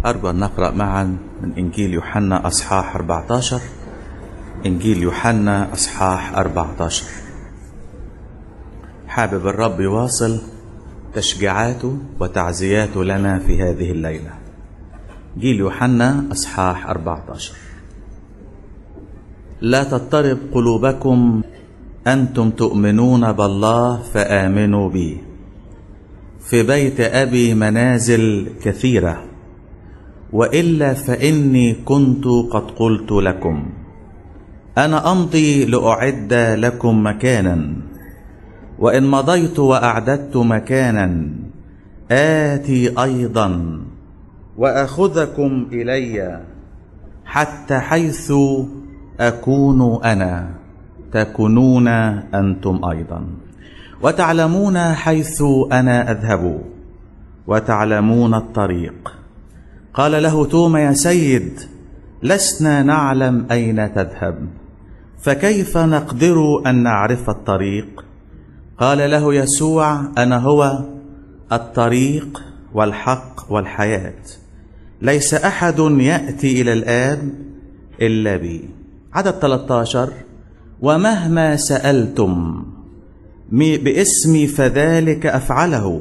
أرجو أن نقرأ معا من إنجيل يوحنا أصحاح 14 إنجيل يوحنا أصحاح 14 حابب الرب يواصل تشجيعاته وتعزياته لنا في هذه الليلة جيل يوحنا أصحاح 14 لا تضطرب قلوبكم أنتم تؤمنون بالله فآمنوا بي في بيت أبي منازل كثيرة وإلا فإني كنت قد قلت لكم أنا أمضي لأعد لكم مكانا وإن مضيت وأعددت مكانا آتي أيضا وأخذكم إلي حتى حيث أكون أنا تكونون أنتم أيضا وتعلمون حيث أنا أذهب وتعلمون الطريق قال له توما يا سيد لسنا نعلم أين تذهب فكيف نقدر أن نعرف الطريق قال له يسوع أنا هو الطريق والحق والحياة ليس أحد يأتي إلى الآب إلا بي عدد 13 ومهما سألتم باسمي فذلك أفعله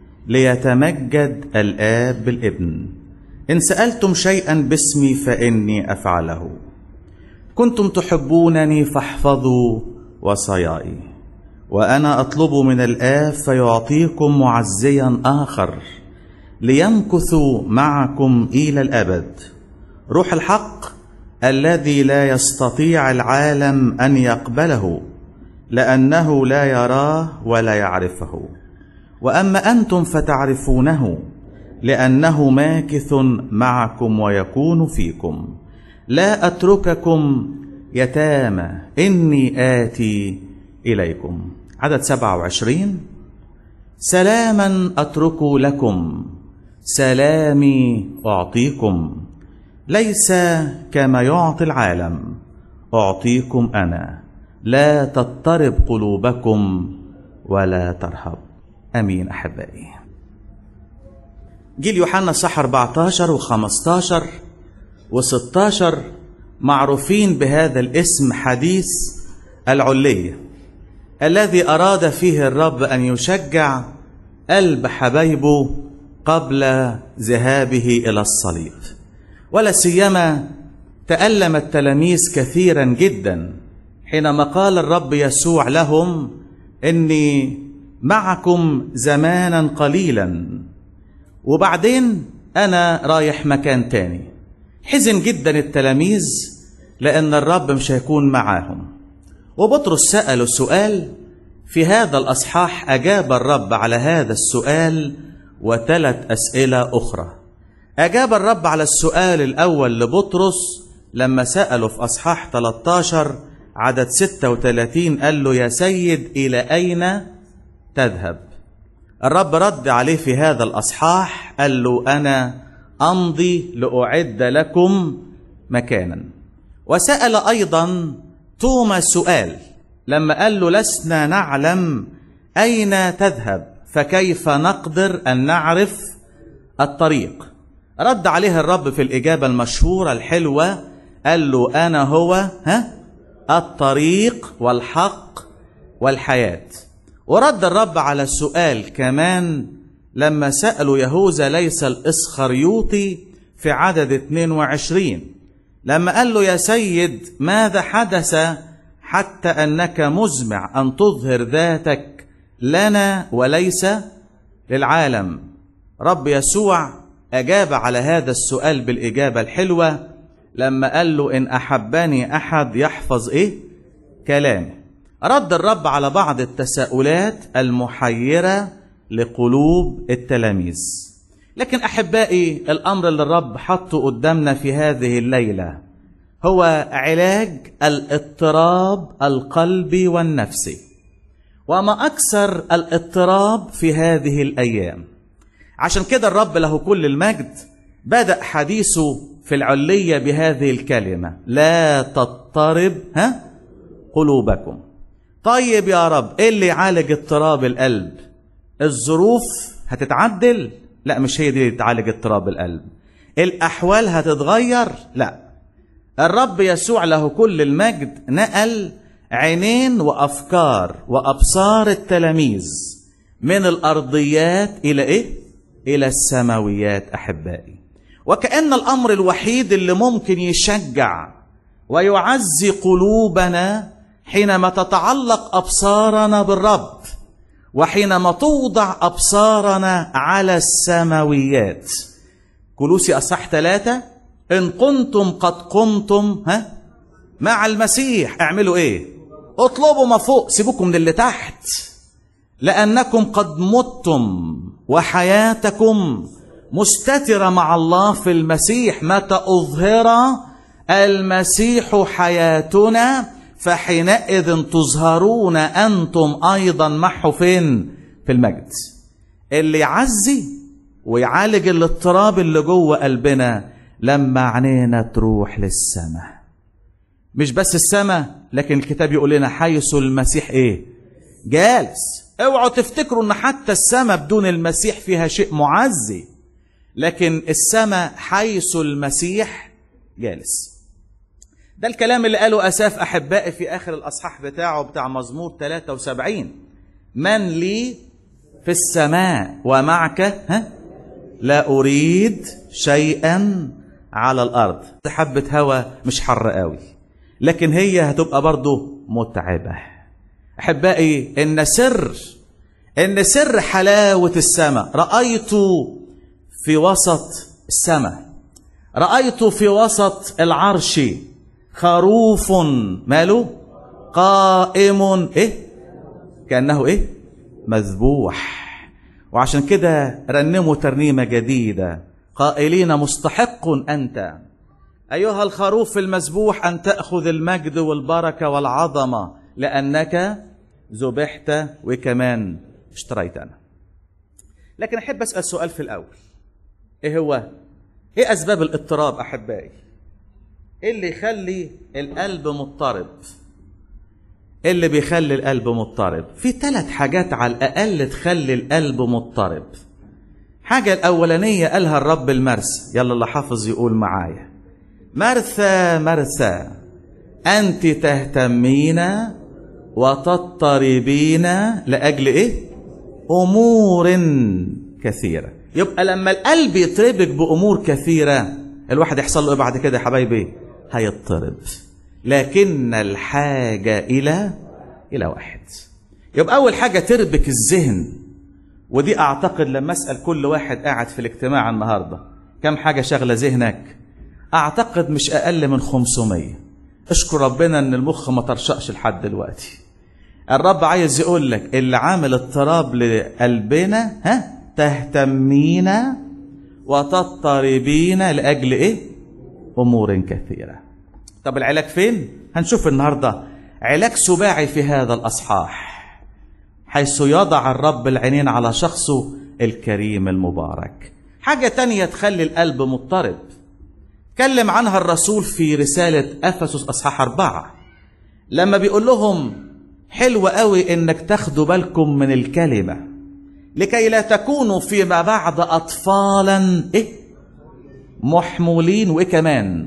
ليتمجد الآب بالابن إن سألتم شيئا باسمي فإني أفعله كنتم تحبونني فاحفظوا وصاياي وأنا أطلب من الآب فيعطيكم معزيا آخر ليمكثوا معكم إلى الأبد روح الحق الذي لا يستطيع العالم أن يقبله لأنه لا يراه ولا يعرفه وأما أنتم فتعرفونه لأنه ماكث معكم ويكون فيكم لا أترككم يتامى إني آتي إليكم عدد 27 سلاما أترك لكم سلامي أعطيكم ليس كما يعطي العالم أعطيكم أنا لا تضطرب قلوبكم ولا ترهب أمين أحبائي جيل يوحنا صح 14 و15 و16 معروفين بهذا الاسم حديث العلية الذي أراد فيه الرب أن يشجع قلب حبايبه قبل ذهابه إلى الصليب ولا سيما تألم التلاميذ كثيرا جدا حينما قال الرب يسوع لهم إني معكم زمانا قليلا وبعدين أنا رايح مكان تاني حزن جدا التلاميذ لأن الرب مش هيكون معاهم وبطرس سأله سؤال في هذا الأصحاح أجاب الرب على هذا السؤال وثلاث أسئلة أخرى أجاب الرب على السؤال الأول لبطرس لما سأله في أصحاح 13 عدد 36 قال له يا سيد إلى أين تذهب الرب رد عليه في هذا الأصحاح قال له أنا أمضي لأعد لكم مكانا وسأل أيضا توما سؤال لما قال له لسنا نعلم أين تذهب فكيف نقدر أن نعرف الطريق رد عليه الرب في الإجابة المشهورة الحلوة قال له أنا هو ها الطريق والحق والحياة ورد الرب على السؤال كمان لما سألوا يهوذا ليس الإسخريوطي في عدد 22 لما قال له يا سيد ماذا حدث حتى أنك مزمع أن تظهر ذاتك لنا وليس للعالم رب يسوع أجاب على هذا السؤال بالإجابة الحلوة لما قال له إن أحبني أحد يحفظ إيه كلامي رد الرب على بعض التساؤلات المحيرة لقلوب التلاميذ لكن أحبائي الأمر اللي الرب حطه قدامنا في هذه الليلة هو علاج الاضطراب القلبي والنفسي وما أكثر الاضطراب في هذه الأيام عشان كده الرب له كل المجد بدأ حديثه في العلية بهذه الكلمة لا تضطرب ها قلوبكم طيب يا رب ايه اللي يعالج اضطراب القلب الظروف هتتعدل لا مش هي دي اللي تعالج اضطراب القلب الأحوال هتتغير لا الرب يسوع له كل المجد نقل عينين وأفكار وأبصار التلاميذ من الأرضيات إلى إيه؟ إلى السماويات أحبائي وكأن الأمر الوحيد اللي ممكن يشجع ويعزي قلوبنا حينما تتعلق أبصارنا بالرب وحينما توضع أبصارنا على السماويات كلوسي أصح ثلاثة إن كنتم قد قمتم ها مع المسيح اعملوا ايه اطلبوا ما فوق سيبوكم من اللي تحت لأنكم قد متم وحياتكم مستترة مع الله في المسيح متى أظهر المسيح حياتنا فحينئذ تظهرون أنتم أيضا معه فين في المجد اللي يعزي ويعالج الاضطراب اللي جوه قلبنا لما عينينا تروح للسماء مش بس السماء لكن الكتاب يقول لنا حيث المسيح ايه جالس اوعوا تفتكروا ان حتى السماء بدون المسيح فيها شيء معزي لكن السماء حيث المسيح جالس ده الكلام اللي قاله أساف أحبائي في آخر الأصحاح بتاعه بتاع مزمور 73 من لي في السماء ومعك ها لا أريد شيئا على الأرض حبة هوا مش حر قوي لكن هي هتبقى برضه متعبة أحبائي إن سر إن سر حلاوة السماء رأيت في وسط السماء رأيت في وسط العرش خروف ماله قائم ايه كانه ايه مذبوح وعشان كده رنموا ترنيمه جديده قائلين مستحق انت ايها الخروف المذبوح ان تاخذ المجد والبركه والعظمه لانك ذبحت وكمان اشتريتنا لكن احب اسال سؤال في الاول ايه هو ايه اسباب الاضطراب احبائي ايه اللي يخلي القلب مضطرب ايه اللي بيخلي القلب مضطرب في ثلاث حاجات على الاقل تخلي القلب مضطرب حاجة الأولانية قالها الرب المرسى يلا اللي حافظ يقول معايا مرثى مرثى أنت تهتمين وتضطربين لأجل إيه؟ أمور كثيرة يبقى لما القلب يتربك بأمور كثيرة الواحد يحصل له إيه بعد كده يا حبايبي هيضطرب لكن الحاجة إلى إلى واحد يبقى أول حاجة تربك الذهن ودي أعتقد لما أسأل كل واحد قاعد في الاجتماع النهاردة كم حاجة شغلة ذهنك أعتقد مش أقل من 500 اشكر ربنا إن المخ ما طرشقش لحد دلوقتي الرب عايز يقول لك اللي عامل اضطراب لقلبنا ها تهتمين وتضطربين لأجل إيه؟ أمور كثيرة طب العلاج فين؟ هنشوف النهاردة علاج سباعي في هذا الأصحاح حيث يضع الرب العينين على شخصه الكريم المبارك حاجة تانية تخلي القلب مضطرب كلم عنها الرسول في رسالة أفسس أصحاح أربعة لما بيقول لهم حلو قوي إنك تاخدوا بالكم من الكلمة لكي لا تكونوا فيما بعد أطفالا إيه؟ محمولين وإيه كمان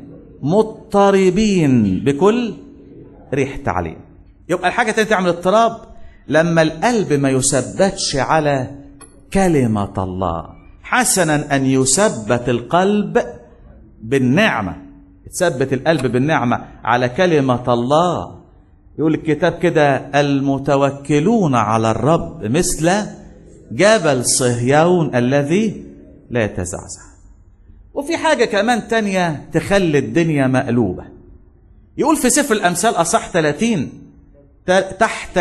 مضطربين بكل ريح تعليم يبقى الحاجة التانية تعمل اضطراب لما القلب ما يثبتش على كلمة الله حسنا أن يثبت القلب بالنعمة تثبت القلب بالنعمة على كلمة الله يقول الكتاب كده المتوكلون على الرب مثل جبل صهيون الذي لا يتزعزع وفي حاجة كمان تانية تخلي الدنيا مقلوبة يقول في سفر الأمثال أصح 30 تحت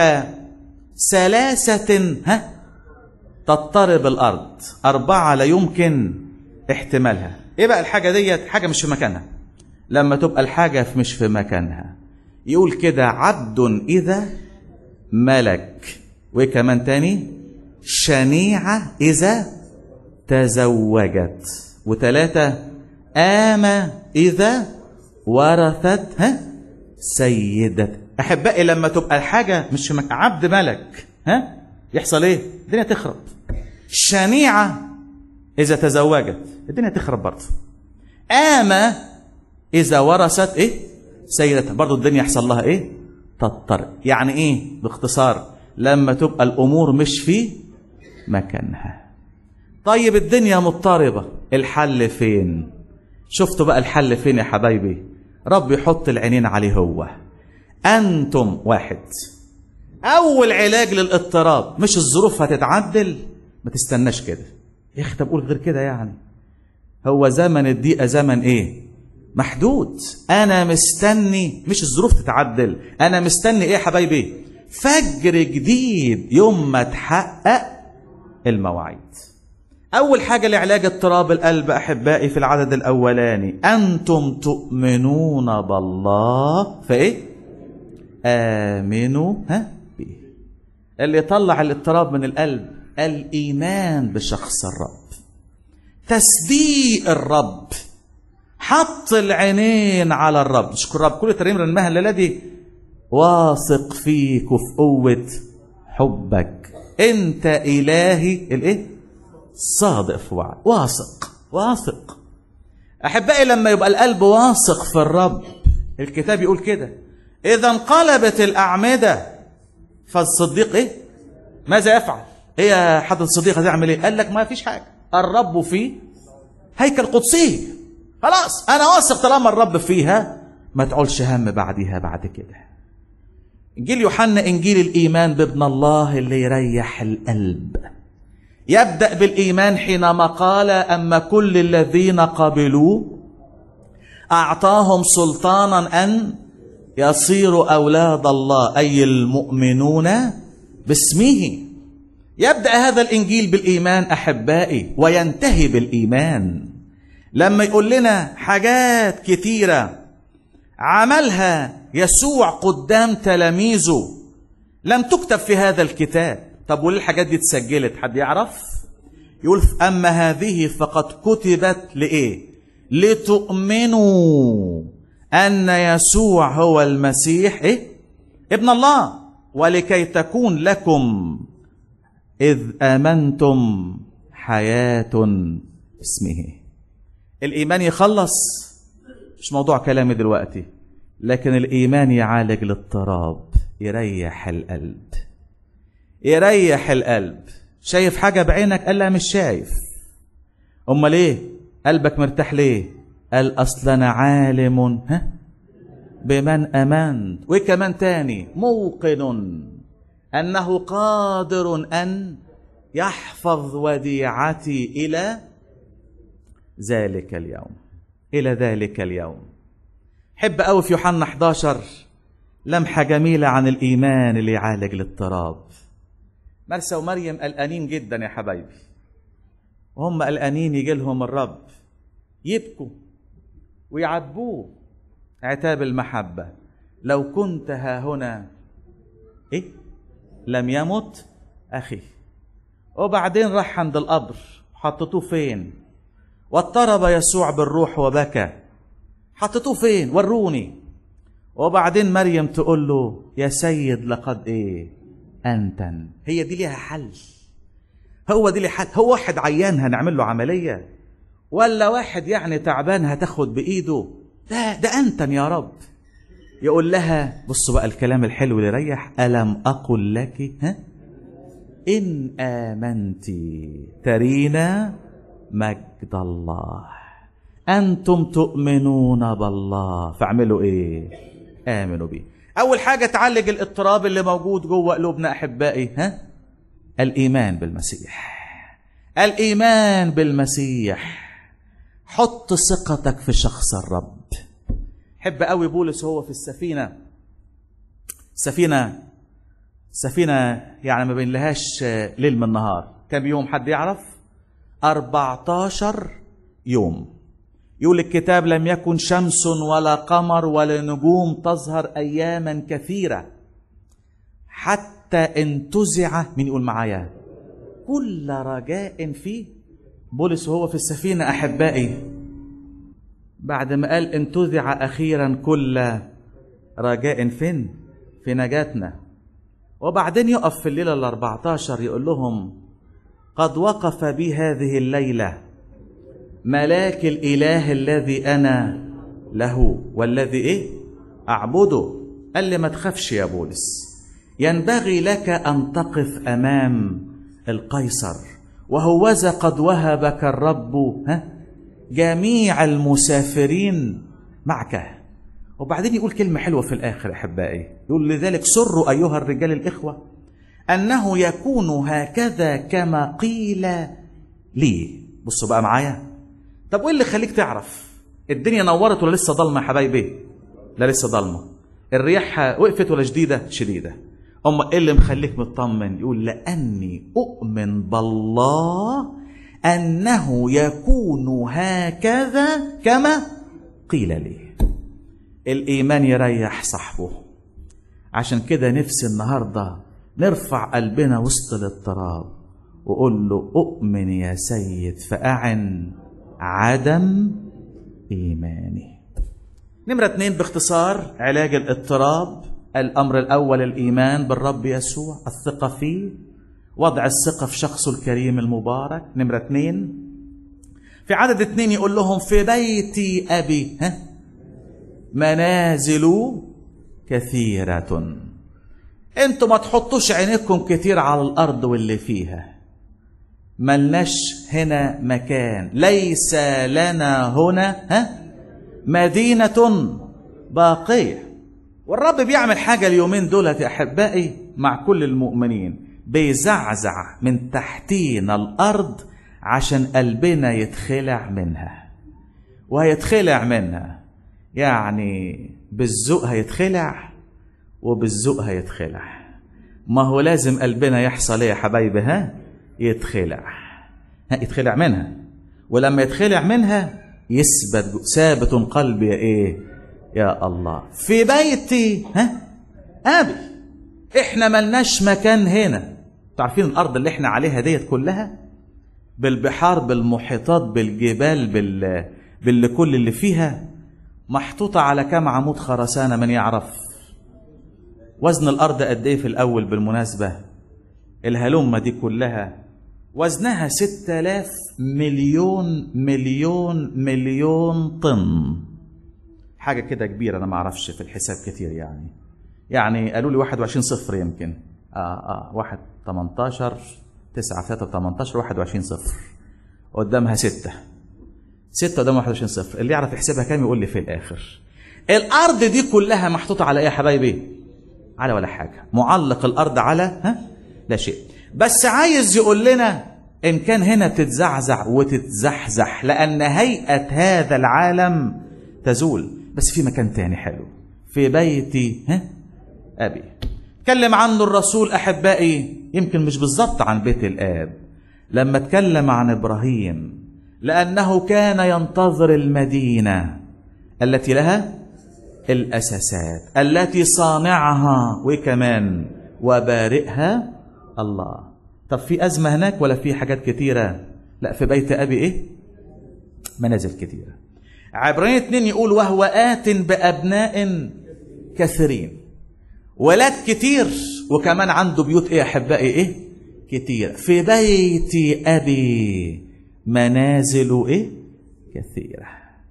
سلاسة ها تضطرب الأرض أربعة لا يمكن احتمالها إيه بقى الحاجة ديت حاجة مش في مكانها لما تبقى الحاجة مش في مكانها يقول كده عبد إذا ملك وكمان تاني شنيعة إذا تزوجت وثلاثة آمة إذا ورثت ها سيدة أحبائي لما تبقى الحاجة مش في مكان عبد ملك ها يحصل إيه؟ الدنيا تخرب شنيعة إذا تزوجت الدنيا تخرب برضه آمة إذا ورثت إيه سيرتها برضو الدنيا يحصل لها إيه تضطر يعني إيه باختصار لما تبقى الأمور مش في مكانها طيب الدنيا مضطربة الحل فين شفتوا بقى الحل فين يا حبايبي رب يحط العينين عليه هو أنتم واحد أول علاج للاضطراب مش الظروف هتتعدل ما تستناش كده يا أخي طب قول غير كده يعني هو زمن الضيقة زمن إيه محدود أنا مستني مش الظروف تتعدل أنا مستني إيه يا حبايبي فجر جديد يوم ما تحقق المواعيد أول حاجة لعلاج اضطراب القلب أحبائي في العدد الأولاني أنتم تؤمنون بالله فإيه؟ آمنوا ها به اللي يطلع الاضطراب من القلب الإيمان بشخص الرب تصديق الرب حط العينين على الرب نشكر الرب كل ترنيم رنمها الليلة دي واثق فيك وفي قوة حبك انت إلهي الايه صادق في وعد واثق واثق احبائي لما يبقى القلب واثق في الرب الكتاب يقول كده اذا انقلبت الاعمده فالصديق ايه ماذا يفعل ايه يا حضره الصديق هتعمل ايه قال لك ما فيش حاجه الرب فيه هيكل قدسي خلاص انا واثق طالما الرب فيها ما تعولش هم بعديها بعد كده انجيل يوحنا انجيل الايمان بابن الله اللي يريح القلب يبدأ بالإيمان حينما قال أما كل الذين قبلوه أعطاهم سلطانا أن يصيروا أولاد الله أي المؤمنون باسمه يبدأ هذا الإنجيل بالإيمان أحبائي وينتهي بالإيمان لما يقول لنا حاجات كتيرة عملها يسوع قدام تلاميذه لم تكتب في هذا الكتاب طب وليه الحاجات دي اتسجلت حد يعرف يقول اما هذه فقد كتبت لايه لتؤمنوا ان يسوع هو المسيح ايه ابن الله ولكي تكون لكم اذ امنتم حياه اسمه الايمان يخلص مش موضوع كلامي دلوقتي لكن الايمان يعالج الاضطراب يريح القلب يريح القلب شايف حاجة بعينك قال لا مش شايف أمال ليه قلبك مرتاح ليه قال أصل أنا عالم ها بمن أمنت وكمان تاني موقن أنه قادر أن يحفظ وديعتي إلى ذلك اليوم إلى ذلك اليوم حب أوي في يوحنا 11 لمحة جميلة عن الإيمان اللي يعالج الاضطراب مرسى ومريم قلقانين جدا يا حبايبي وهم قلقانين يجي لهم الرب يبكوا ويعاتبوه عتاب المحبة لو كنت ها هنا إيه لم يمت أخي وبعدين راح عند القبر حطيتوه فين واضطرب يسوع بالروح وبكى حطيتوه فين وروني وبعدين مريم تقول له يا سيد لقد ايه انتن هي دي ليها حل هو دي ليها حل هو واحد عيان هنعمل له عمليه ولا واحد يعني تعبان هتاخد بايده ده ده انتن يا رب يقول لها بصوا بقى الكلام الحلو اللي يريح الم اقل لك ها ان امنت ترينا مجد الله انتم تؤمنون بالله فاعملوا ايه امنوا بيه اول حاجه تعالج الاضطراب اللي موجود جوه قلوبنا احبائي ها الايمان بالمسيح الايمان بالمسيح حط ثقتك في شخص الرب حب قوي بولس هو في السفينه سفينه سفينه يعني ما بين لهاش ليل من نهار كم يوم حد يعرف 14 يوم يقول الكتاب لم يكن شمس ولا قمر ولا نجوم تظهر اياما كثيره حتى انتزع من يقول معايا كل رجاء فيه بولس وهو في السفينه احبائي بعد ما قال انتزع اخيرا كل رجاء فين في نجاتنا وبعدين يقف في الليله ال 14 يقول لهم قد وقف بي هذه الليله ملاك الاله الذي انا له والذي ايه اعبده قال لي ما تخافش يا بولس ينبغي لك ان تقف امام القيصر وهوذا قد وهبك الرب ها جميع المسافرين معك وبعدين يقول كلمة حلوة في الآخر أحبائي يقول لذلك سروا أيها الرجال الإخوة أنه يكون هكذا كما قيل لي بصوا بقى معايا طب وإيه اللي خليك تعرف الدنيا نورت ولا لسه ضلمة يا حبايبي لا لسه ضلمة الرياح وقفت ولا شديدة شديدة أما إيه اللي مخليك مطمن يقول لأني أؤمن بالله أنه يكون هكذا كما قيل لي الإيمان يريح صاحبه عشان كده نفسي النهاردة نرفع قلبنا وسط الاضطراب وقول له أؤمن يا سيد فأعن عدم إيماني نمرة اتنين باختصار علاج الاضطراب الأمر الأول الإيمان بالرب يسوع الثقة فيه وضع الثقة في شخصه الكريم المبارك نمرة اتنين في عدد اتنين يقول لهم في بيتي أبي ها منازل كثيرة انتوا ما تحطوش عينيكم كتير على الأرض واللي فيها ملناش هنا مكان ليس لنا هنا ها مدينة باقية والرب بيعمل حاجة اليومين دولت يا أحبائي مع كل المؤمنين بيزعزع من تحتينا الأرض عشان قلبنا يتخلع منها وهيتخلع منها يعني بالذوق هيتخلع وبالذوق هيتخلع ما هو لازم قلبنا يحصل ايه يا حبايبي ها يتخلع ها يتخلع منها ولما يتخلع منها يثبت ثابت قلبي يا ايه يا الله في بيتي ها ابي احنا ملناش مكان هنا تعرفين الارض اللي احنا عليها ديت كلها بالبحار بالمحيطات بالجبال بال بالكل اللي فيها محطوطة على كام عمود خرسانة من يعرف وزن الأرض قد إيه في الأول بالمناسبة الهلمة دي كلها وزنها ستة آلاف مليون مليون مليون طن حاجة كده كبيرة أنا ما أعرفش في الحساب كتير يعني يعني قالوا لي 21 صفر يمكن آه آه واحد 18 9 3 18 21 صفر قدامها ستة ستة قدام 21 صفر اللي يعرف يحسبها كام يقول لي في الآخر الأرض دي كلها محطوطة على إيه يا حبايبي؟ على ولا حاجة معلق الأرض على ها؟ لا شيء بس عايز يقول لنا إن كان هنا تتزعزع وتتزحزح لأن هيئة هذا العالم تزول بس في مكان تاني حلو في بيتي ها؟ أبي تكلم عنه الرسول أحبائي يمكن مش بالظبط عن بيت الآب لما اتكلم عن إبراهيم لأنه كان ينتظر المدينة التي لها الأساسات التي صانعها وكمان وبارئها الله طب في أزمة هناك ولا في حاجات كتيرة لا في بيت أبي إيه منازل كتيرة عبرين اتنين يقول وهو آت بأبناء كثيرين ولاد كتير وكمان عنده بيوت ايه يا احبائي ايه كتير في بيت ابي منازل ايه كثيره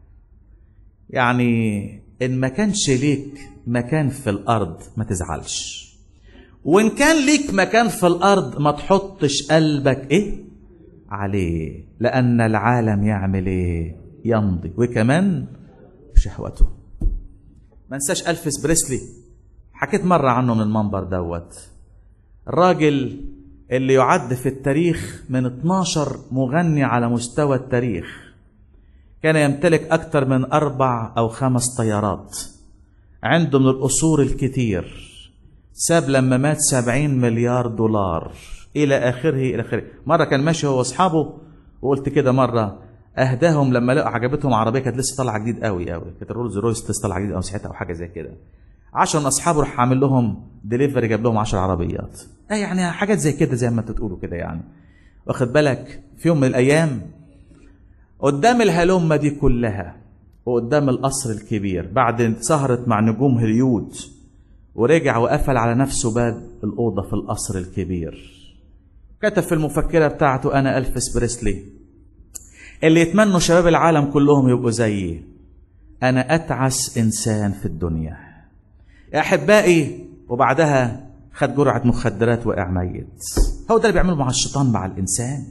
يعني ان ما كانش ليك مكان في الارض ما تزعلش وان كان ليك مكان في الارض ما تحطش قلبك ايه عليه لان العالم يعمل ايه يمضي وكمان شهوته ما انساش الفيس بريسلي حكيت مرة عنه من المنبر دوت الراجل اللي يعد في التاريخ من 12 مغني على مستوى التاريخ كان يمتلك أكثر من أربع أو خمس طيارات عنده من الأصول الكتير ساب لما مات سبعين مليار دولار إلى آخره إلى آخره مرة كان ماشي هو وأصحابه وقلت كده مرة أهداهم لما لقوا عجبتهم عربية كانت لسه طالعة جديد قوي قوي كانت الرولز رويس لسه طالعة جديد أو ساعتها أو حاجة زي كده عشر من اصحابه راح عامل لهم ديليفري جاب لهم 10 عربيات اه يعني حاجات زي كده زي ما انتوا تقولوا كده يعني واخد بالك في يوم من الايام قدام الهلمه دي كلها وقدام القصر الكبير بعد سهرت مع نجوم هوليود ورجع وقفل على نفسه باب الاوضه في القصر الكبير كتب في المفكره بتاعته انا الفيس بريسلي اللي يتمنوا شباب العالم كلهم يبقوا زيي انا اتعس انسان في الدنيا يا احبائي وبعدها خد جرعه مخدرات وقع ميت هو ده اللي بيعمله مع الشيطان مع الانسان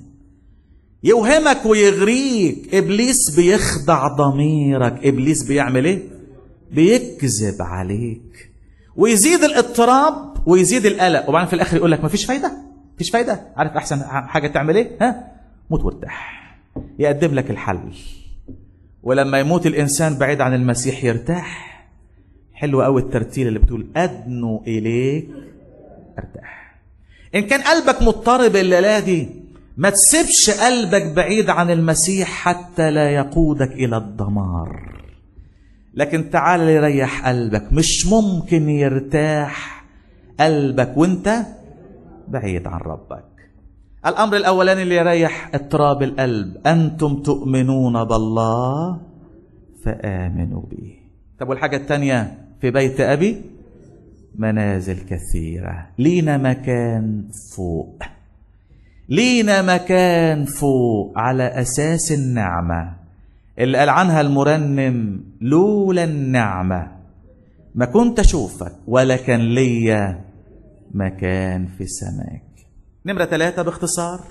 يوهمك ويغريك ابليس بيخدع ضميرك ابليس بيعمل ايه بيكذب عليك ويزيد الاضطراب ويزيد القلق وبعدين في الاخر يقول لك مفيش فايده مفيش فايده عارف احسن حاجه تعمل ايه ها موت وارتاح يقدم لك الحل ولما يموت الانسان بعيد عن المسيح يرتاح حلو قوي الترتيل اللي بتقول ادنو اليك ارتاح ان كان قلبك مضطرب الليله دي ما تسيبش قلبك بعيد عن المسيح حتى لا يقودك الى الدمار لكن تعال يريح قلبك مش ممكن يرتاح قلبك وانت بعيد عن ربك الامر الاولاني اللي يريح اضطراب القلب انتم تؤمنون بالله فامنوا به طب والحاجه الثانيه في بيت ابي منازل كثيره لينا مكان فوق لينا مكان فوق على اساس النعمه اللي قال عنها المرنم لولا النعمه ما كنت اشوفك ولا كان ليا مكان في سماك نمرة ثلاثة باختصار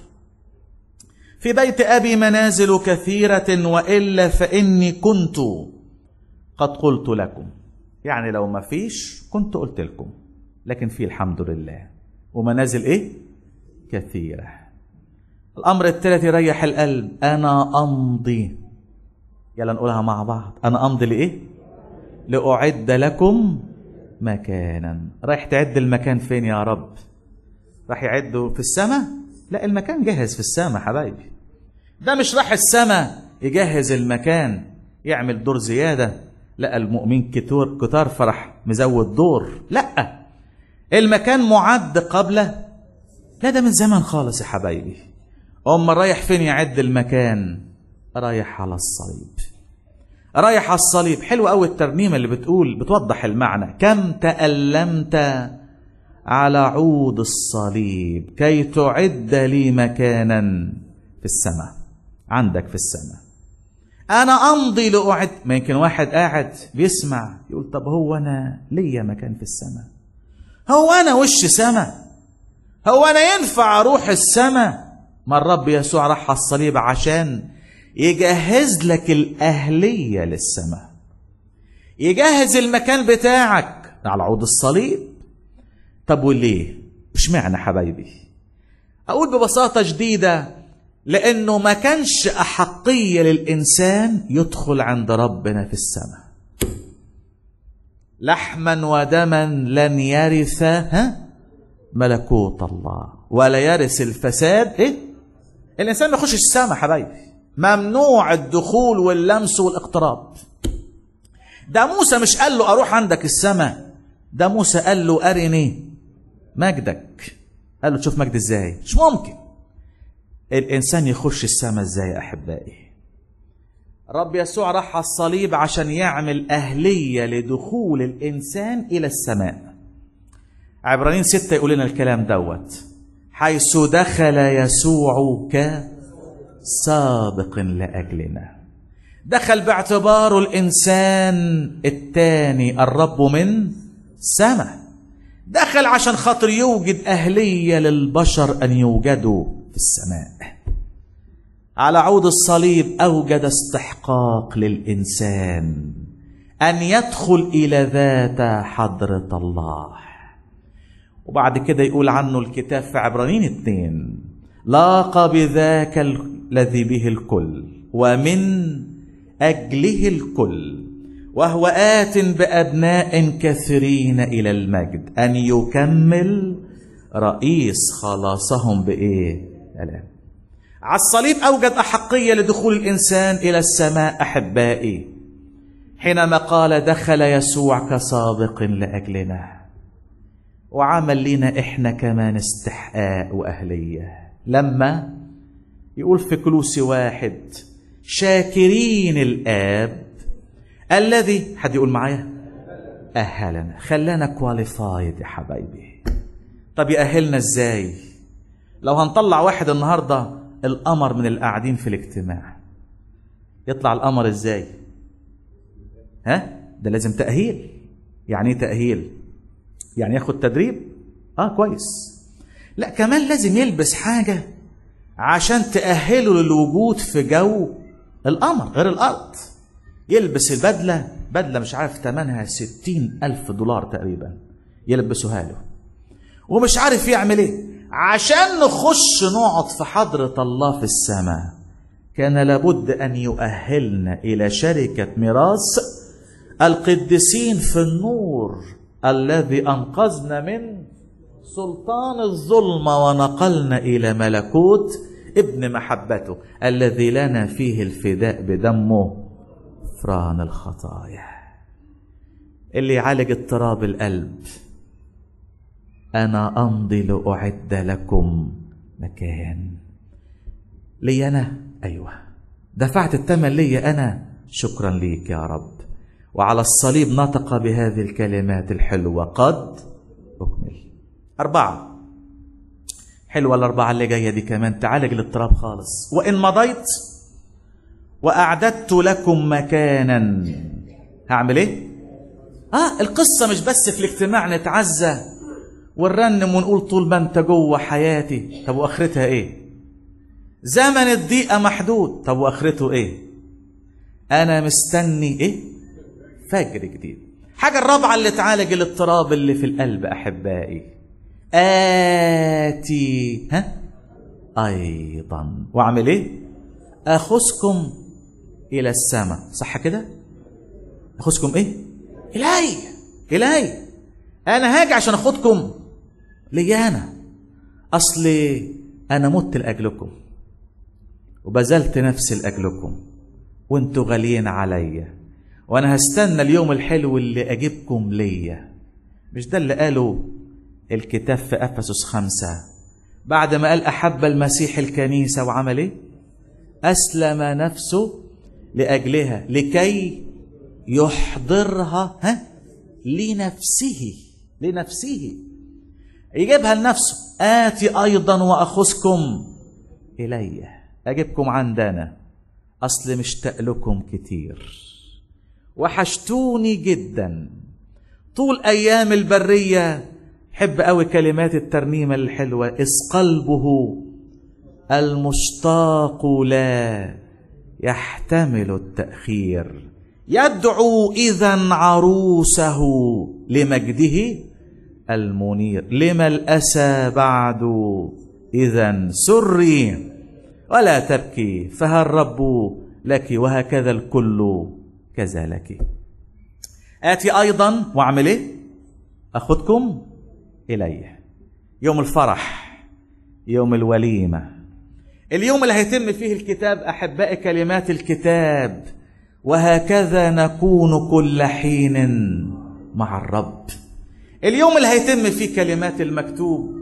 في بيت أبي منازل كثيرة وإلا فإني كنت قد قلت لكم يعني لو ما فيش كنت قلت لكم لكن في الحمد لله ومنازل إيه كثيرة الأمر الثالث يريح القلب أنا أمضي يلا نقولها مع بعض أنا أمضي لإيه لأعد لكم مكانا رايح تعد المكان فين يا رب راح يعده في السماء لا المكان جاهز في السماء حبايبي ده مش راح السماء يجهز المكان يعمل دور زيادة لا المؤمن كتور كتار فرح مزود دور لا المكان معد قبل لا ده من زمان خالص يا حبايبي أما رايح فين يعد المكان رايح على الصليب رايح على الصليب حلو قوي الترنيمة اللي بتقول بتوضح المعنى كم تألمت على عود الصليب كي تعد لي مكانا في السماء عندك في السماء انا امضي لاعد ما يمكن واحد قاعد بيسمع يقول طب هو انا ليا مكان في السماء هو انا وش سماء هو انا ينفع اروح السماء ما الرب يسوع راح على الصليب عشان يجهز لك الاهليه للسماء يجهز المكان بتاعك على عود الصليب طب وليه مش معنى حبايبي اقول ببساطه شديده لانه ما كانش احقيه للانسان يدخل عند ربنا في السماء لحما ودما لن يرث ها ملكوت الله ولا يرث الفساد ايه الانسان ما يخش السماء حبايبي ممنوع الدخول واللمس والاقتراب ده موسى مش قال له اروح عندك السماء ده موسى قال له ارني مجدك قال له تشوف مجد ازاي مش ممكن الانسان يخش السماء ازاي يا احبائي رب يسوع راح على الصليب عشان يعمل أهلية لدخول الإنسان إلى السماء عبرانيين ستة يقول لنا الكلام دوت حيث دخل يسوع كسابق لأجلنا دخل باعتباره الإنسان الثاني الرب من سماء دخل عشان خاطر يوجد أهلية للبشر أن يوجدوا في السماء على عود الصليب أوجد استحقاق للإنسان أن يدخل إلى ذات حضرة الله وبعد كده يقول عنه الكتاب في عبرانيين اتنين لاقى بذاك الذي به الكل ومن أجله الكل وهو آت بأبناء كثيرين إلى المجد أن يكمل رئيس خلاصهم بإيه؟ الآن على الصليب أوجد أحقية لدخول الإنسان إلى السماء أحبائي حينما قال دخل يسوع كسابق لأجلنا وعمل لنا إحنا كمان استحقاق وأهلية لما يقول في كلوسي واحد شاكرين الآب الذي حد يقول معايا أهلنا خلانا كواليفايد يا حبايبي طب يأهلنا ازاي لو هنطلع واحد النهارده القمر من القاعدين في الاجتماع يطلع القمر ازاي ها ده لازم تأهيل يعني ايه تأهيل يعني ياخد تدريب اه كويس لا كمان لازم يلبس حاجة عشان تأهله للوجود في جو القمر غير الأرض يلبس البدلة بدلة مش عارف ثمنها ستين ألف دولار تقريبا يلبسوها له ومش عارف يعمل ايه عشان نخش نقعد في حضرة الله في السماء كان لابد أن يؤهلنا إلى شركة ميراث القديسين في النور الذي أنقذنا من سلطان الظلمة ونقلنا إلى ملكوت ابن محبته الذي لنا فيه الفداء بدمه غفران الخطايا اللي يعالج اضطراب القلب أنا أمضي لأعد لكم مكان لي أنا أيوة دفعت الثمن لي أنا شكرا ليك يا رب وعلى الصليب نطق بهذه الكلمات الحلوة قد أكمل أربعة حلوة الأربعة اللي جاية دي كمان تعالج الاضطراب خالص وإن مضيت وأعددت لكم مكانا هعمل إيه؟ آه القصة مش بس في الاجتماع نتعزى ونرنم ونقول طول ما أنت جوه حياتي طب وآخرتها إيه؟ زمن الضيقة محدود طب وآخرته إيه؟ أنا مستني إيه؟ فجر جديد حاجة الرابعة اللي تعالج الاضطراب اللي في القلب أحبائي آتي ها أيضا وأعمل إيه؟ أخذكم إلى السماء صح كده؟ أخذكم إيه؟ إلي إلي أنا هاجي عشان أخدكم لي أنا أصلي أنا مت لأجلكم وبذلت نفسي لأجلكم وانتوا غاليين عليا وانا هستنى اليوم الحلو اللي اجيبكم ليا مش ده اللي قاله الكتاب في افسس خمسة بعد ما قال احب المسيح الكنيسة وعمل ايه اسلم نفسه لاجلها لكي يحضرها ها لنفسه لنفسه يجيبها لنفسه آتي أيضا وأخذكم إلي أجيبكم عندنا أصل مشتاق لكم كتير وحشتوني جدا طول أيام البرية حب قوي كلمات الترنيمة الحلوة إذ قلبه المشتاق لا يحتمل التأخير يدعو إذا عروسه لمجده المنير لما الأسى بعد إذا سري ولا تبكي فها الرب لك وهكذا الكل كذا لك آتي أيضا وأعمل إيه أخذكم إليه يوم الفرح يوم الوليمة اليوم اللي هيتم فيه الكتاب أحبائي كلمات الكتاب وهكذا نكون كل حين مع الرب اليوم اللي هيتم فيه كلمات المكتوب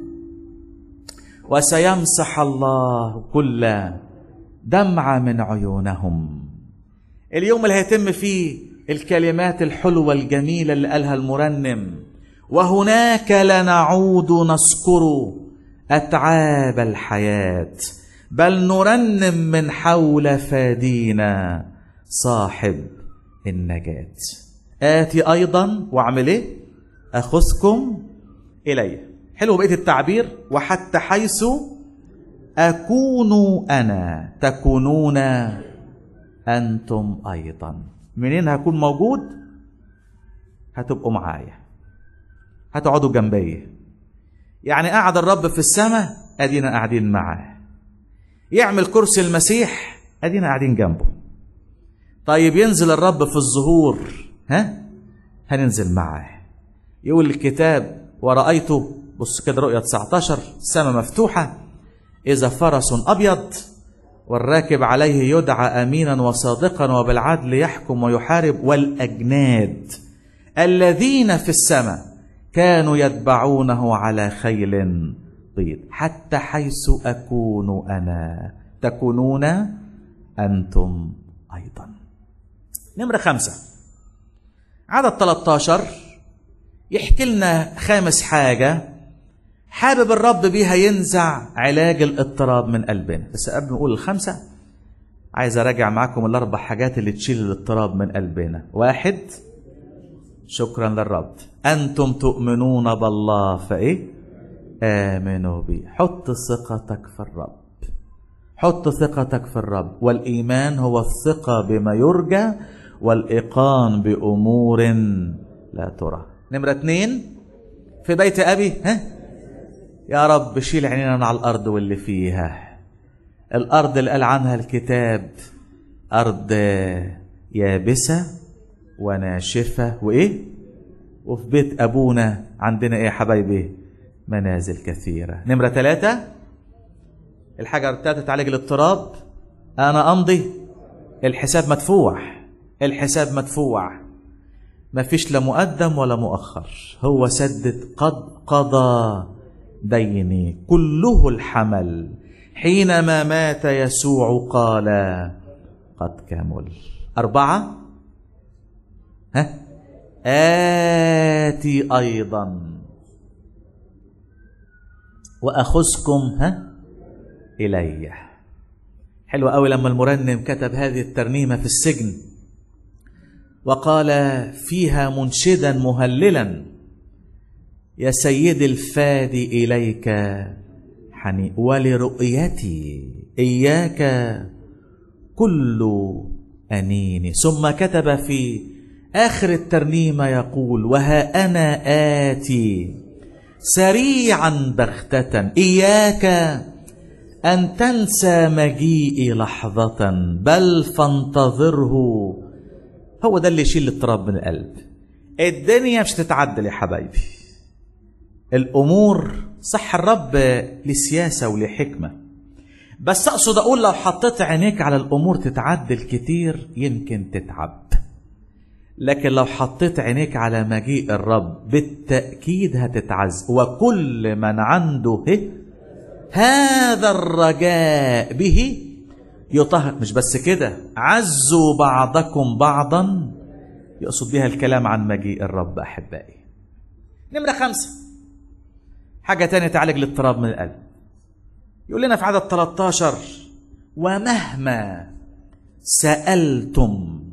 وسيمسح الله كل دمعة من عيونهم اليوم اللي هيتم فيه الكلمات الحلوة الجميلة اللي قالها المرنم وهناك لنعود نذكر أتعاب الحياة بل نرنم من حول فادينا صاحب النجاة آتي أيضا وأعمل إيه أخذكم إلي حلو بقية التعبير وحتى حيث أكون أنا تكونون أنتم أيضا منين هكون موجود هتبقوا معايا هتقعدوا جنبي يعني قعد الرب في السماء أدينا قاعدين معاه يعمل كرسي المسيح أدينا قاعدين جنبه طيب ينزل الرب في الظهور ها هننزل معاه يقول الكتاب ورأيته بص كده رؤية 19 السماء مفتوحة إذا فرس أبيض والراكب عليه يدعى أمينا وصادقا وبالعدل يحكم ويحارب والأجناد الذين في السماء كانوا يتبعونه على خيل بيض حتى حيث أكون أنا تكونون أنتم أيضا نمرة خمسة عدد 13 يحكي لنا خامس حاجة حابب الرب بيها ينزع علاج الاضطراب من قلبنا بس قبل ما نقول الخمسة عايز اراجع معاكم الاربع حاجات اللي تشيل الاضطراب من قلبنا واحد شكرا للرب انتم تؤمنون بالله فايه امنوا بي حط ثقتك في الرب حط ثقتك في الرب والايمان هو الثقه بما يرجى والايقان بامور لا ترى نمره اتنين في بيت ابي ها يا رب شيل عينينا من على الارض واللي فيها الارض اللي قال عنها الكتاب ارض يابسه وناشفه وايه وفي بيت ابونا عندنا ايه يا حبايبي منازل كثيره نمره ثلاثة الحاجه الثالثه تعالج الاضطراب انا امضي الحساب مدفوع الحساب مدفوع ما فيش لا مقدم ولا مؤخر هو سدد قد قضى ديني كله الحمل حينما مات يسوع قال قد كمل أربعة ها آتي أيضا وأخذكم ها إلي حلو قوي لما المرنم كتب هذه الترنيمة في السجن وقال فيها منشدا مهللا يا سيد الفادي إليك حني ولرؤيتي إياك كل أنيني ثم كتب في آخر الترنيمة يقول وها أنا آتي سريعا بغتة إياك أن تنسى مجيئي لحظة بل فانتظره هو ده اللي يشيل الاضطراب من القلب الدنيا مش تتعدل يا حبايبي الامور صح الرب لسياسه ولحكمه بس اقصد اقول لو حطيت عينيك على الامور تتعدل كتير يمكن تتعب لكن لو حطيت عينيك على مجيء الرب بالتاكيد هتتعز وكل من عنده هذا الرجاء به يطهر مش بس كده عزوا بعضكم بعضا يقصد بها الكلام عن مجيء الرب احبائي نمره خمسه حاجه تانية تعالج الاضطراب من القلب يقول لنا في عدد 13 ومهما سالتم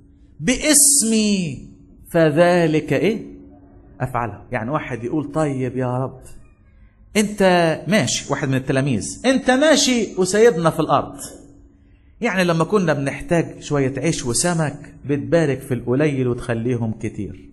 باسمي فذلك ايه افعله يعني واحد يقول طيب يا رب انت ماشي واحد من التلاميذ انت ماشي وسيدنا في الارض يعني لما كنا بنحتاج شوية عيش وسمك بتبارك في القليل وتخليهم كتير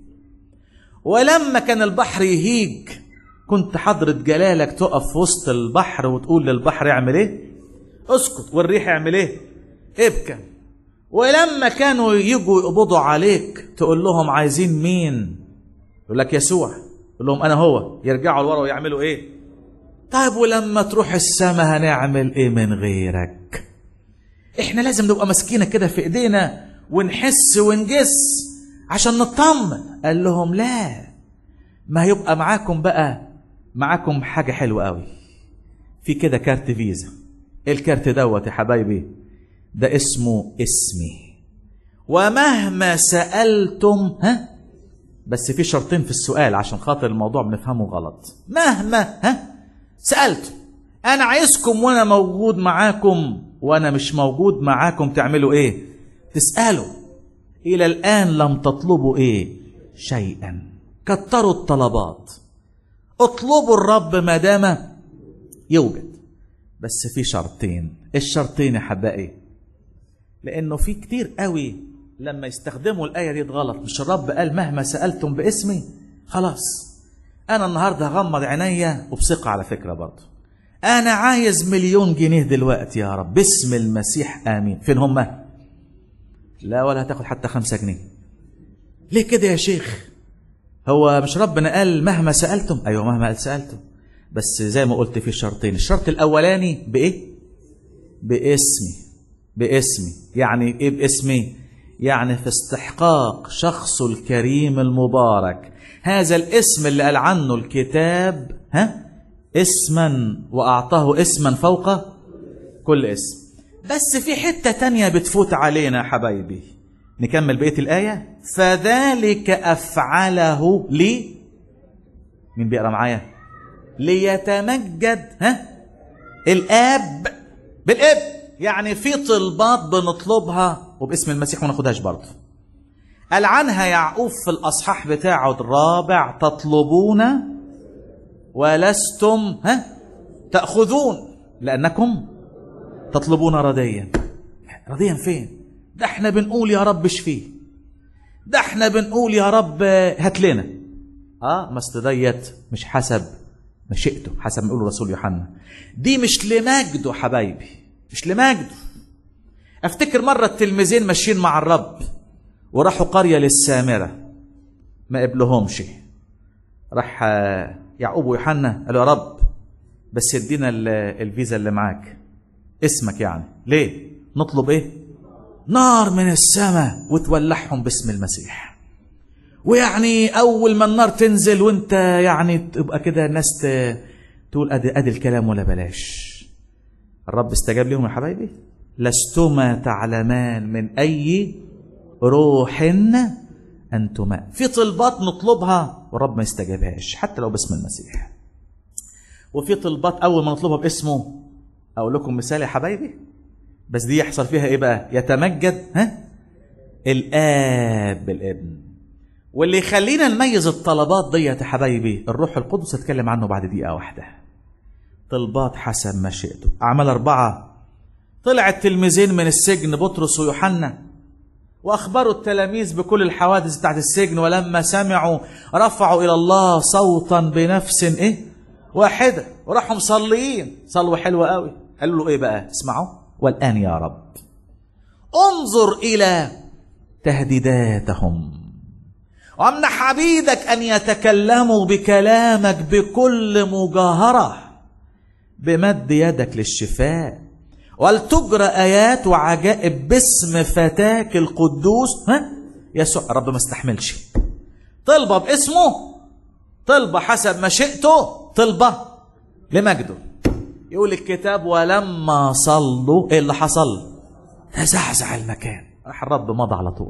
ولما كان البحر يهيج كنت حضرة جلالك تقف في وسط البحر وتقول للبحر اعمل ايه اسكت والريح اعمل ايه ابكى ولما كانوا يجوا يقبضوا عليك تقول لهم عايزين مين يقول لك يسوع يقول لهم انا هو يرجعوا لورا ويعملوا ايه طيب ولما تروح السماء هنعمل ايه من غيرك احنا لازم نبقى ماسكينه كده في ايدينا ونحس ونجس عشان نطمن قال لهم لا ما هيبقى معاكم بقى معاكم حاجه حلوه قوي في كده كارت فيزا الكارت دوت يا حبايبي ده اسمه اسمي ومهما سالتم ها بس في شرطين في السؤال عشان خاطر الموضوع بنفهمه غلط مهما ها سالتم انا عايزكم وانا موجود معاكم وانا مش موجود معاكم تعملوا ايه تسالوا الى الان لم تطلبوا ايه شيئا كتروا الطلبات اطلبوا الرب ما دام يوجد بس في شرطين الشرطين يا حبائي لانه في كتير قوي لما يستخدموا الايه دي غلط مش الرب قال مهما سالتم باسمي خلاص انا النهارده هغمض عينيا وبثقه على فكره برضه انا عايز مليون جنيه دلوقتي يا رب باسم المسيح امين فين هم لا ولا هتاخد حتى خمسة جنيه ليه كده يا شيخ هو مش ربنا قال مهما سألتم أيوة مهما قال سألتم بس زي ما قلت في شرطين الشرط الأولاني بإيه باسمي باسمي يعني إيه باسمي يعني في استحقاق شخصه الكريم المبارك هذا الاسم اللي قال عنه الكتاب ها اسما وأعطاه اسما فوق كل اسم بس في حتة تانية بتفوت علينا يا حبايبي نكمل بقية الآية فذلك أفعله لي مين بيقرأ معايا ليتمجد ها الآب بالإب يعني في طلبات بنطلبها وباسم المسيح وما ناخدهاش برضه قال عنها يعقوب في الاصحاح بتاعه الرابع تطلبون ولستم ها تاخذون لانكم تطلبون رديا رديا فين ده احنا بنقول يا رب اشفيه ده احنا بنقول يا رب هات لنا اه ما ديت مش حسب مشيئته حسب ما يقول رسول يوحنا دي مش لمجده حبايبي مش لمجده افتكر مرة التلميذين ماشيين مع الرب وراحوا قرية للسامرة ما قبلهمش راح يعقوب ويوحنا قالوا يا رب بس ادينا الفيزا اللي معاك اسمك يعني ليه نطلب ايه نار من السماء وتولعهم باسم المسيح ويعني اول ما النار تنزل وانت يعني تبقى كده الناس تقول ادي ادي الكلام ولا بلاش الرب استجاب لهم يا حبايبي لستما تعلمان من اي روح انتما في طلبات نطلبها والرب ما يستجابهاش حتى لو باسم المسيح وفي طلبات اول ما نطلبها باسمه اقول لكم مثال يا حبايبي بس دي يحصل فيها ايه بقى يتمجد ها الاب بالابن واللي يخلينا نميز الطلبات ديت يا حبايبي الروح القدس اتكلم عنه بعد دقيقه واحده طلبات حسب مشيئته اعمال اربعه طلع التلميذين من السجن بطرس ويوحنا واخبروا التلاميذ بكل الحوادث بتاعت السجن ولما سمعوا رفعوا الى الله صوتا بنفس ايه واحده وراحوا مصليين صلوا حلوه قوي قالوا له ايه بقى اسمعوا والان يا رب انظر الى تهديداتهم وامنح عبيدك ان يتكلموا بكلامك بكل مجاهره بمد يدك للشفاء ولتجرى ايات وعجائب باسم فتاك القدوس ها يسوع الرب ما استحملش طلبه باسمه طلبه حسب مشيئته طلبه لمجده يقول الكتاب ولما صلوا ايه اللي حصل تزعزع المكان راح الرب مضى على طول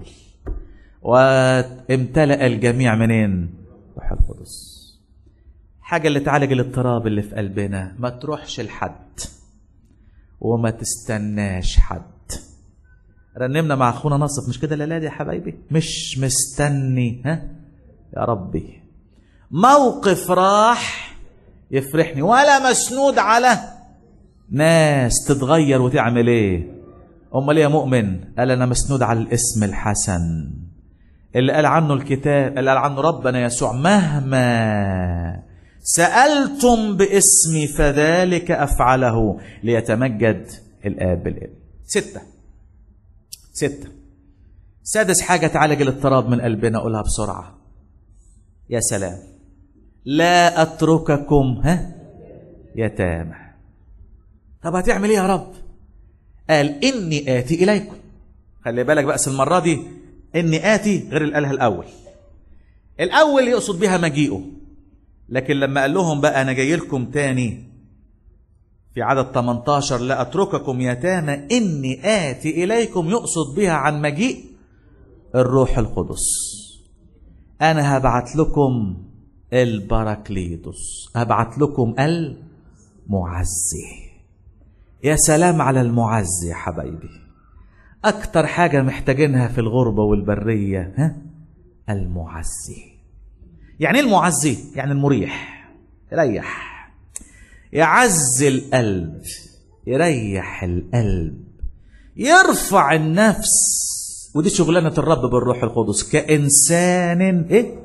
وامتلأ الجميع منين روح القدس حاجة اللي تعالج الاضطراب اللي في قلبنا ما تروحش لحد وما تستناش حد رنمنا مع اخونا نصف مش كده الليله دي يا حبايبي مش مستني ها يا ربي موقف راح يفرحني ولا مسنود على ناس تتغير وتعمل ايه امال ايه يا مؤمن قال انا مسنود على الاسم الحسن اللي قال عنه الكتاب اللي قال عنه ربنا يسوع مهما سألتم باسمي فذلك أفعله ليتمجد الآب بالابن ستة ستة سادس حاجة تعالج الاضطراب من قلبنا أقولها بسرعة يا سلام لا أترككم ها يتامى طب هتعمل ايه يا رب قال إني آتي إليكم خلي بالك بقى المرة دي إني آتي غير اللي قالها الأول الأول يقصد بها مجيئه لكن لما قال لهم بقى انا جاي لكم تاني في عدد 18 لا اترككم يتامى اني اتي اليكم يقصد بها عن مجيء الروح القدس انا هبعت لكم البراكليتوس هبعت لكم المعزي يا سلام على المعزي يا حبايبي اكتر حاجه محتاجينها في الغربه والبريه ها المعزي يعني ايه المعزي يعني المريح يريح يعزي القلب يريح القلب يرفع النفس ودي شغلانة الرب بالروح القدس كإنسان إيه؟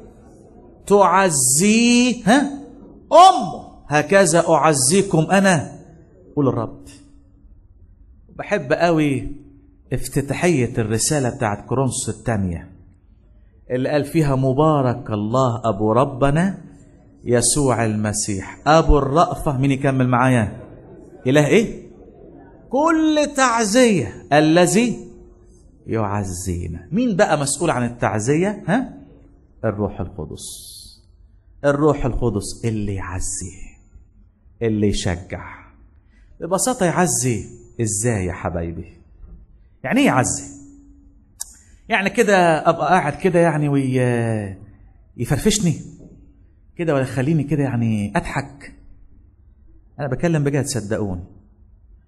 تعزيه ها؟ أمه هكذا أعزيكم أنا قول الرب بحب قوي افتتاحية الرسالة بتاعت كورنثوس الثانية اللي قال فيها مبارك الله ابو ربنا يسوع المسيح ابو الرأفة مين يكمل معايا اله ايه كل تعزية الذي يعزينا مين بقى مسؤول عن التعزية ها الروح القدس الروح القدس اللي يعزي اللي يشجع ببساطة يعزي ازاي يا حبايبي يعني ايه يعزي يعني كده ابقى قاعد كده يعني وي يفرفشني كده ولا يخليني كده يعني اضحك انا بكلم بجد صدقوني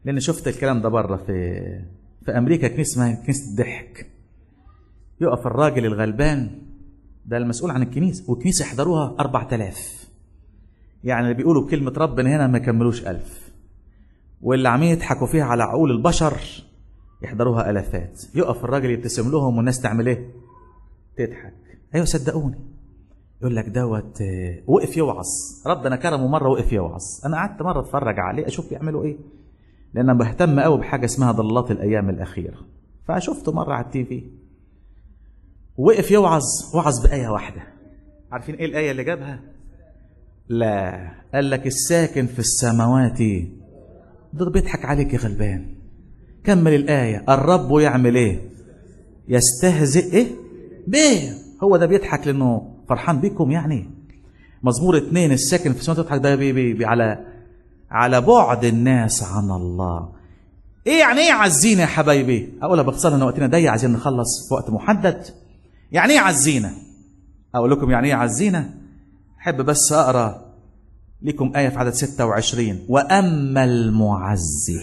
لان شفت الكلام ده بره في في امريكا كنيسه اسمها كنيسه الضحك يقف الراجل الغلبان ده المسؤول عن الكنيسه والكنيسه يحضروها 4000 يعني اللي بيقولوا كلمه ربنا هنا ما يكملوش ألف واللي عمالين يضحكوا فيها على عقول البشر يحضروها الافات يقف الراجل يبتسم لهم والناس تعمل ايه تضحك ايوه صدقوني يقول لك دوت آه، وقف يوعظ ربنا كرمه مره وقف يوعظ انا قعدت مره اتفرج عليه اشوف بيعملوا ايه لان انا بهتم قوي بحاجه اسمها ضلات الايام الاخيره فشفته مره على التي في وقف يوعظ وعظ بايه واحده عارفين ايه الايه اللي جابها لا قال لك الساكن في السماوات ده بيضحك عليك يا غلبان كمل الآية الرب يعمل ايه يستهزئ ايه بيه هو ده بيضحك لانه فرحان بيكم يعني مزمور اتنين الساكن في السماوات يضحك ده بي بي بي على على بعد الناس عن الله ايه يعني ايه عزينا يا حبايبي اقولها باختصار ان وقتنا ضيق عايزين نخلص في وقت محدد يعني ايه عزينا اقول لكم يعني ايه عزينا احب بس اقرا لكم ايه في عدد 26 واما المعزي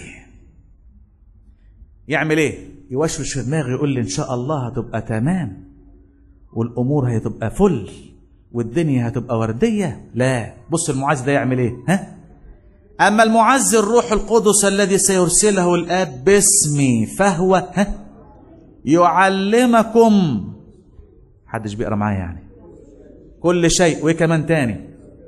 يعمل ايه يوشوش في دماغي يقول لي ان شاء الله هتبقى تمام والامور هتبقى فل والدنيا هتبقى ورديه لا بص المعزي ده يعمل ايه ها اما المعزي الروح القدس الذي سيرسله الاب باسمي فهو ها يعلمكم حدش بيقرا معايا يعني كل شيء وايه كمان تاني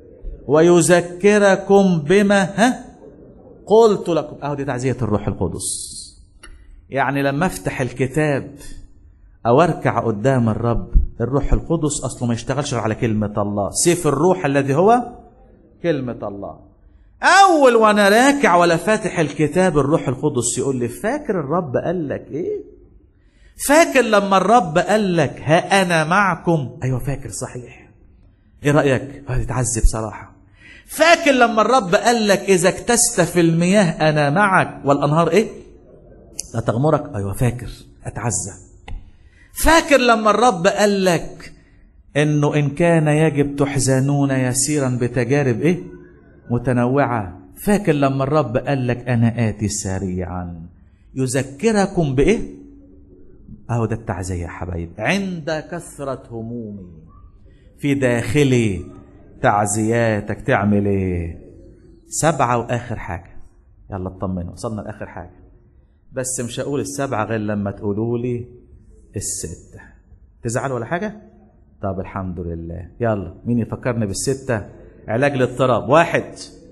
ويذكركم بما ها قلت لكم اهو دي تعزيه الروح القدس يعني لما افتح الكتاب او اركع قدام الرب الروح القدس اصله ما يشتغلش على كلمه الله سيف الروح الذي هو كلمه الله اول وانا راكع ولا فاتح الكتاب الروح القدس يقول لي فاكر الرب قال لك ايه فاكر لما الرب قال لك ها انا معكم ايوه فاكر صحيح ايه رايك هتتعذب صراحه فاكر لما الرب قال لك اذا اكتست في المياه انا معك والانهار ايه لا تغمرك ايوه فاكر اتعزى فاكر لما الرب قال لك انه ان كان يجب تحزنون يسيرا بتجارب ايه متنوعه فاكر لما الرب قال لك انا اتي سريعا يذكركم بايه اهو ده التعزيه يا حبايبي عند كثره همومي في داخلي تعزياتك تعمل ايه سبعه واخر حاجه يلا اطمنوا وصلنا لاخر حاجه بس مش هقول السبعه غير لما تقولوا لي السته تزعلوا ولا حاجه طب الحمد لله يلا مين يفكرني بالسته علاج الاضطراب واحد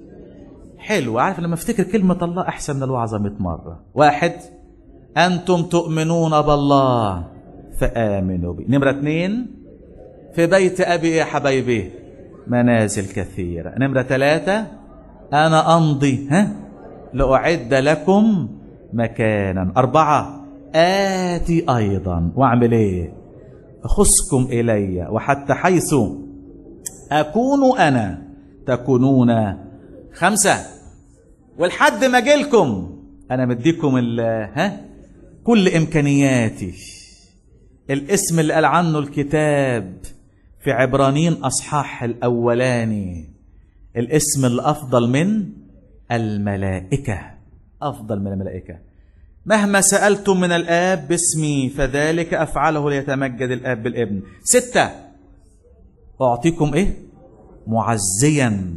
حلو عارف لما افتكر كلمه الله احسن من الوعظه 100 مره واحد انتم تؤمنون بالله فامنوا بي نمره اثنين في بيت ابي يا حبايبي منازل كثيره نمره ثلاثه انا امضي ها لاعد لكم مكانا اربعه اتي ايضا واعمل ايه اخذكم الي وحتى حيث اكون انا تكونون خمسه ولحد ما اجيلكم انا مديكم ال ها كل امكانياتي الاسم اللي قال عنه الكتاب في عبرانيين اصحاح الاولاني الاسم الافضل من الملائكه افضل من الملائكه مهما سالتم من الاب باسمي فذلك افعله ليتمجد الاب بالابن سته اعطيكم ايه معزيا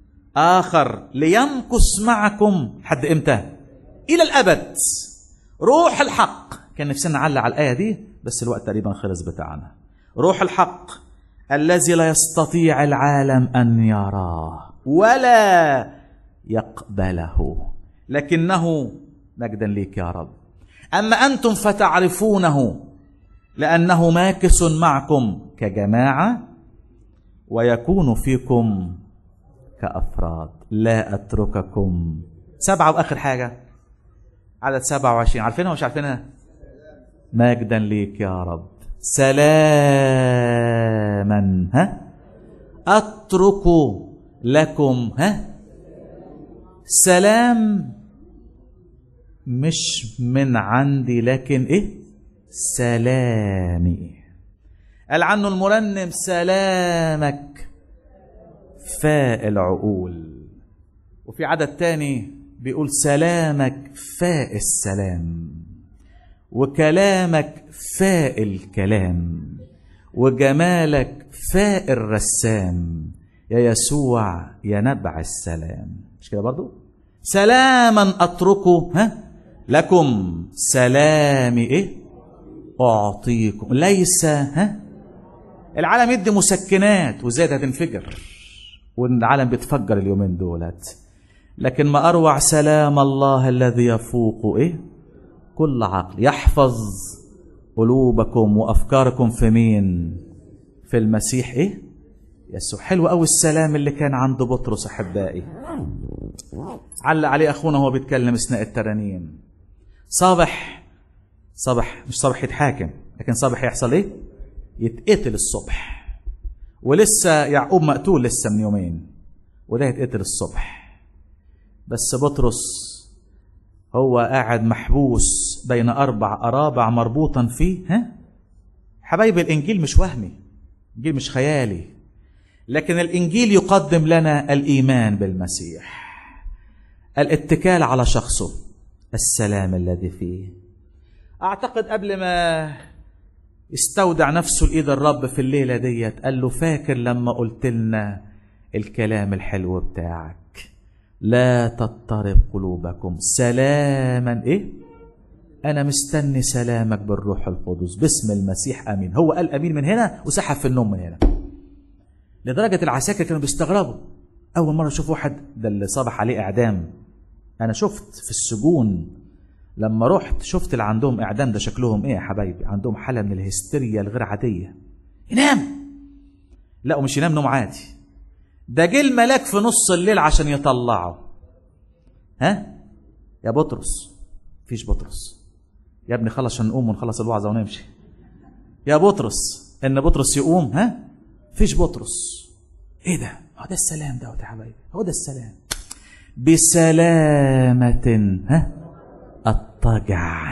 اخر ليمكث معكم حد امتى الى الابد روح الحق كان نفسنا نعلق على الايه دي بس الوقت تقريبا خلص بتاعنا روح الحق الذي لا يستطيع العالم ان يراه ولا يقبله لكنه مجدا ليك يا رب اما انتم فتعرفونه لانه ماكس معكم كجماعه ويكون فيكم كافراد لا اترككم سبعه واخر حاجه عدد 27 عارفينها ومش عارفينها مجدا ليك يا رب سلاما ها اترك لكم ها سلام مش من عندي لكن ايه سلامي قال عنه المرنم سلامك فاء العقول وفي عدد تاني بيقول سلامك فاء السلام وكلامك فاء الكلام وجمالك فاء الرسام يا يسوع يا نبع السلام مش كده برضو سلاما اتركه ها لكم سلامي ايه اعطيكم ليس ها العالم يدي مسكنات وزاد هتنفجر والعالم بيتفجر اليومين دولت لكن ما اروع سلام الله الذي يفوق ايه كل عقل يحفظ قلوبكم وافكاركم في مين في المسيح ايه يسوع حلو قوي السلام اللي كان عند بطرس احبائي علق عليه اخونا وهو بيتكلم اثناء الترانيم صابح صبح مش صبح يتحاكم لكن صبح يحصل ايه يتقتل الصبح ولسه يعقوب مقتول لسه من يومين وده يتقتل الصبح بس بطرس هو قاعد محبوس بين اربع ارابع مربوطا فيه ها حبايب الانجيل مش وهمي الانجيل مش خيالي لكن الانجيل يقدم لنا الايمان بالمسيح الاتكال على شخصه السلام الذي فيه اعتقد قبل ما استودع نفسه لايد الرب في الليله ديت قال له فاكر لما قلت لنا الكلام الحلو بتاعك لا تضطرب قلوبكم سلاما ايه انا مستني سلامك بالروح القدس باسم المسيح امين هو قال امين من هنا وسحب في النوم من هنا لدرجه العساكر كانوا بيستغربوا اول مره اشوف واحد ده اللي صبح عليه اعدام انا شفت في السجون لما رحت شفت اللي عندهم اعدام ده شكلهم ايه يا حبايبي عندهم حاله من الهستيريا الغير عاديه ينام لا ومش ينام نوم عادي ده جه الملاك في نص الليل عشان يطلعه ها يا بطرس فيش بطرس يا ابني خلص عشان نقوم ونخلص الوعظه ونمشي يا بطرس ان بطرس يقوم ها فيش بطرس ايه ده هو ده السلام ده يا حبايبي هو ده السلام بسلامة ها اضطجع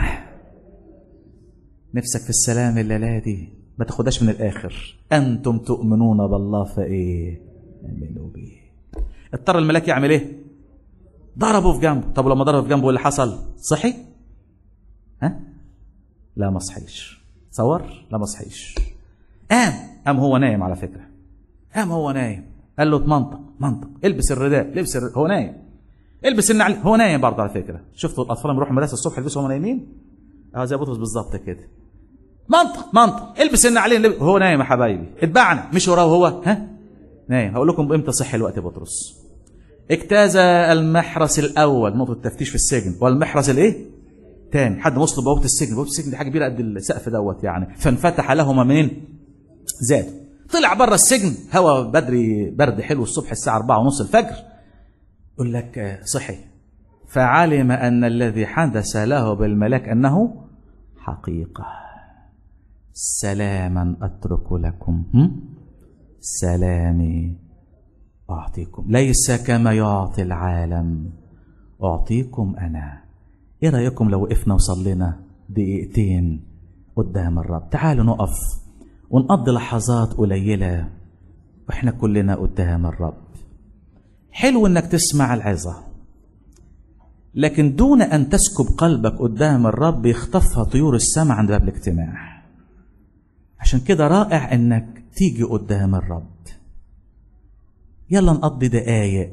نفسك في السلام الليلة دي ما تاخدهاش من الاخر انتم تؤمنون بالله فايه امنوا به اضطر الملاك يعمل ايه ضربه في جنبه طب ولما ضربه في جنبه اللي حصل صحي ها لا ما صحيش تصور لا ما صحيش قام قام هو نايم على فكره قام هو نايم قال له منطق منطق البس الرداء لبس الرداء. هو نايم البس النعل هو نايم برضه على فكره شفتوا الاطفال لما يروحوا المدرسه الصبح يلبسوا وهم نايمين اه زي بطرس بالظبط كده منطق منطق البس النعلين لبس. هو نايم يا حبايبي اتبعنا مش وراه هو ها نايم هقول لكم امتى صحي الوقت بطرس اجتاز المحرس الاول نقطه التفتيش في السجن والمحرس الايه تاني حد وصل بوابه السجن بوابه السجن دي حاجه كبيره قد السقف دوت يعني فانفتح لهما منين زاد طلع بره السجن هوا بدري برد حلو الصبح الساعه 4 ونص الفجر يقول لك صحي فعلم ان الذي حدث له بالملاك انه حقيقه سلاما اترك لكم سلامي اعطيكم ليس كما يعطي العالم اعطيكم انا ايه رايكم لو وقفنا وصلينا دقيقتين قدام الرب تعالوا نقف ونقضي لحظات قليله واحنا كلنا قدام الرب حلو انك تسمع العظه لكن دون ان تسكب قلبك قدام الرب يخطفها طيور السماء عند باب الاجتماع عشان كده رائع انك تيجي قدام الرب يلا نقضي دقايق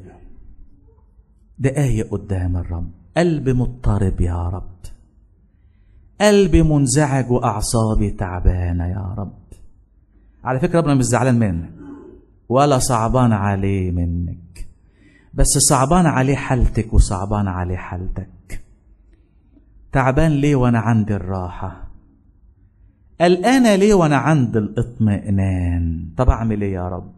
دقايق قدام الرب قلبي مضطرب يا رب قلبي منزعج واعصابي تعبانه يا رب على فكره ربنا مش زعلان منك ولا صعبان عليه منك بس صعبان عليه حالتك وصعبان عليه حالتك تعبان ليه وانا عندي الراحه قلقانه ليه وانا عندي الاطمئنان طب اعمل ايه يا رب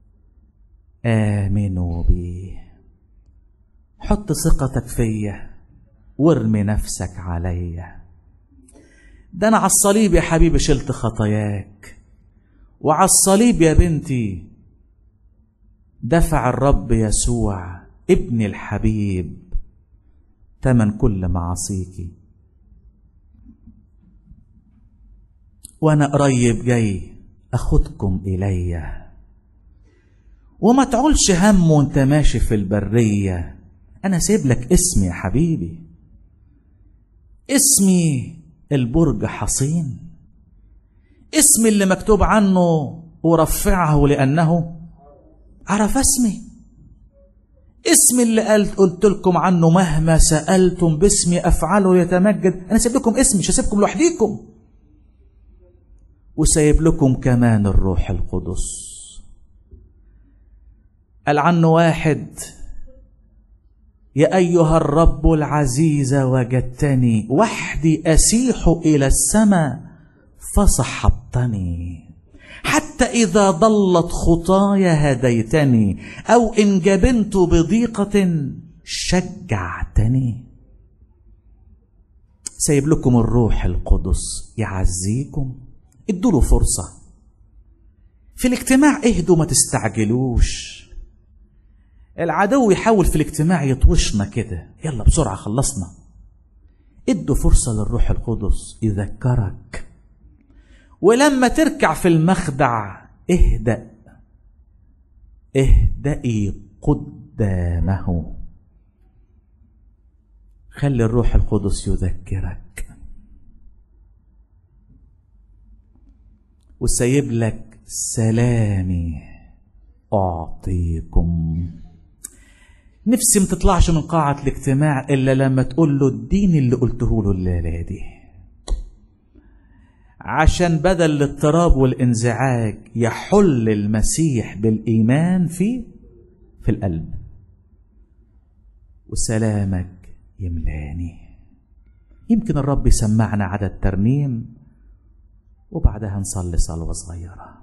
امنوا بي حط ثقتك فيا وارمي نفسك عليا ده انا على الصليب يا حبيبي شلت خطاياك وعلى الصليب يا بنتي دفع الرب يسوع ابن الحبيب تمن كل معاصيكي وانا قريب جاي اخدكم الي وما تعولش هم وانت ماشي في البريه أنا سايب لك اسمي يا حبيبي اسمي البرج حصين اسمي اللي مكتوب عنه ورفعه لأنه عرف اسمي اسمي اللي قلت قلت لكم عنه مهما سألتم باسمي أفعله يتمجد أنا سايب لكم اسمي مش هسيبكم لوحديكم وسايب لكم كمان الروح القدس قال عنه واحد يا أيها الرب العزيز وجدتني وحدي أسيح إلى السماء فصحبتني حتى إذا ضلت خطاي هديتني أو إن جبنت بضيقة شجعتني سايب لكم الروح القدس يعزيكم ادوا له فرصة في الاجتماع اهدوا ما تستعجلوش العدو يحاول في الاجتماع يطوشنا كده يلا بسرعة خلصنا ادوا فرصة للروح القدس يذكرك ولما تركع في المخدع اهدأ اهدئي قدامه خلي الروح القدس يذكرك وسيب لك سلامي أعطيكم نفسي ما تطلعش من قاعة الاجتماع إلا لما تقول له الدين اللي قلته له الليلة دي عشان بدل الاضطراب والانزعاج يحل المسيح بالإيمان في في القلب وسلامك يملاني يمكن الرب يسمعنا عدد ترنيم وبعدها نصلي صلوة صغيرة